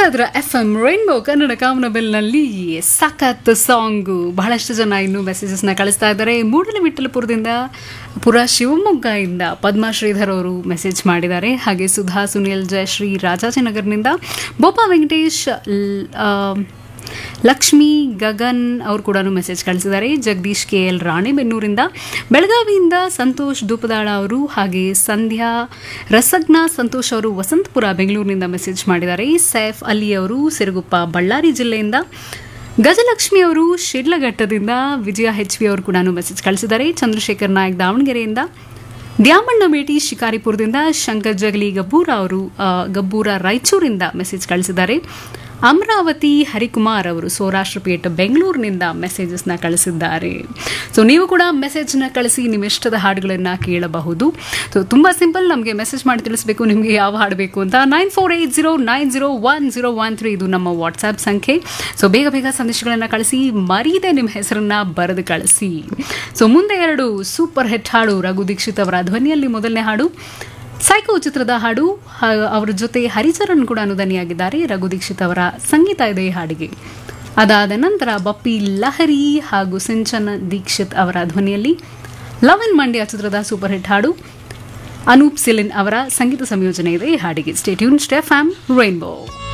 ಇದ್ರ F M Rainbow Kannada ಕಾಮನಬೆಲ್ನಲ್ಲಿ ಸಖತ್ ಸಾಂಗು ಬಹಳಷ್ಟು ಜನ ಇನ್ನೂ ಮೆಸೇಜಸ್ನ ಕಳಿಸ್ತಾ ಇದ್ದಾರೆ ಮೂಡಲ ವಿಠಲಪುರದಿಂದ ಪುರ ಶಿವಮೊಗ್ಗ ಇಂದ ಪದ್ಮಾ ಶ್ರೀಧರ್ ಅವರು ಮೆಸೇಜ್ ಮಾಡಿದ್ದಾರೆ ಹಾಗೆ ಸುಧಾ ಸುನಿಲ್ ಜಯಶ್ರೀ ರಾಜಾಜಿನಗರ್ನಿಂದ ಬೋಪಾ ವೆಂಕಟೇಶ್ ಲ್- ಆ, ಲಕ್ಷ್ಮಿ ಗಗನ್ ಅವರು ಕೂಡ ಮೆಸೇಜ್ ಕಳಿಸಿದ್ದಾರೆ ಜಗದೀಶ್ ಕೆ ಎಲ್ ರಾಣೆಬೆನ್ನೂರಿಂದ ಬೆಳಗಾವಿಯಿಂದ ಸಂತೋಷ್ ದೂಪದಾಳ ಅವರು ಹಾಗೆ ಸಂಧ್ಯಾ ರಸಗ್ನ ಸಂತೋಷ್ ಅವರು ವಸಂತಪುರ ಬೆಂಗಳೂರಿನಿಂದ ಮೆಸೇಜ್ ಮಾಡಿದ್ದಾರೆ ಸೈಫ್ ಅಲಿ ಅವರು ಸಿರುಗುಪ್ಪ ಬಳ್ಳಾರಿ ಜಿಲ್ಲೆಯಿಂದ ಗಜಲಕ್ಷ್ಮಿ ಅವರು ಶಿಡ್ಲಘಟ್ಟದಿಂದ ವಿಜಯ ಹೆಚ್ ವಿ ಅವರು ಕೂಡ ಮೆಸೇಜ್ ಕಳಿಸಿದ್ದಾರೆ ಚಂದ್ರಶೇಖರ್ ನಾಯಕ್ ದಾವಣಗೆರೆಯಿಂದ ದ್ಯಾಮಣ್ಣ ಮೇಟಿ ಶಿಕಾರಿಪುರದಿಂದ ಶಂಕರ್ ಜಗಲಿ ಗಬ್ಬೂರ ಅವರು ಆ, ಗಬ್ಬೂರ ರಾಯಚೂರಿಂದ ಮೆಸೇಜ್ ಕಳಿಸಿದ್ದಾರೆ ಅಮರಾವತಿ ಹರಿಕುಮಾರ್ ಅವರು ಸೌರಾಷ್ಟ್ರಪೇಟ್ ಬೆಂಗಳೂರಿನಿಂದ ಮೆಸೇಜಸ್ನ ಕಳಿಸಿದ್ದಾರೆ ಸೊ ನೀವು ಕೂಡ ಮೆಸೇಜ್ನ ಕಳಿಸಿ ನಿಮ್ಮ ಇಷ್ಟದ ಹಾಡುಗಳನ್ನು ಕೇಳಬಹುದು ಸೊ ತುಂಬ ಸಿಂಪಲ್ ನಮಗೆ ಮೆಸೇಜ್ ಮಾಡಿ ತಿಳಿಸ್ಬೇಕು ನಿಮಗೆ ಯಾವ ಹಾಡು ಬೇಕು ಅಂತ nine four eight zero nine zero one zero one three ಇದು ನಮ್ಮ ವಾಟ್ಸ್ಆ್ಯಪ್ ಸಂಖ್ಯೆ ಸೊ ಬೇಗ ಬೇಗ ಸಂದೇಶಗಳನ್ನು ಕಳಿಸಿ ಮರೀದೆ ನಿಮ್ಮ ಹೆಸರನ್ನ ಬರೆದು ಕಳಿಸಿ ಸೊ ಮುಂದೆ ಎರಡು ಸೂಪರ್ ಹಿಟ್ ಹಾಡು ರಘು ದೀಕ್ಷಿತ್ ಅವರ ಧ್ವನಿಯಲ್ಲಿ ಮೊದಲನೇ ಹಾಡು ಸೈಕೋ ಚಿತ್ರದ ಹಾಡು ಹ- ಅವರ ಜೊತೆ ಹರಿಚರಣ್ ಕೂಡ ಅನುದಾನಿಯಾಗಿದ್ದಾರೆ ರಘು ದೀಕ್ಷಿತ್ ಅವರ ಸಂಗೀತ ಇದೆ ಈ ಹಾಡಿಗೆ ಅದಾದ ನಂತರ ಬಪ್ಪಿ ಲಹರಿ ಹಾಗೂ ಸಿಂಚನ ದೀಕ್ಷಿತ್ ಅವರ ಧ್ವನಿಯಲ್ಲಿ ಲವ್ ಇನ್ ಮಂಡ್ಯ ಚಿತ್ರದ ಸೂಪರ್ ಹಿಟ್ ಹಾಡು ಅನೂಪ್ ಸಿಲಿನ್ ಅವರ ಸಂಗೀತ ಸಂಯೋಜನೆ ಇದೆ ಈ ಹಾಡಿಗೆ ಸ್ಟೇಟ್ಯೂನ್ ಸ್ಟೆಫ್ ಆಮ್ ರೈನ್ಬೋ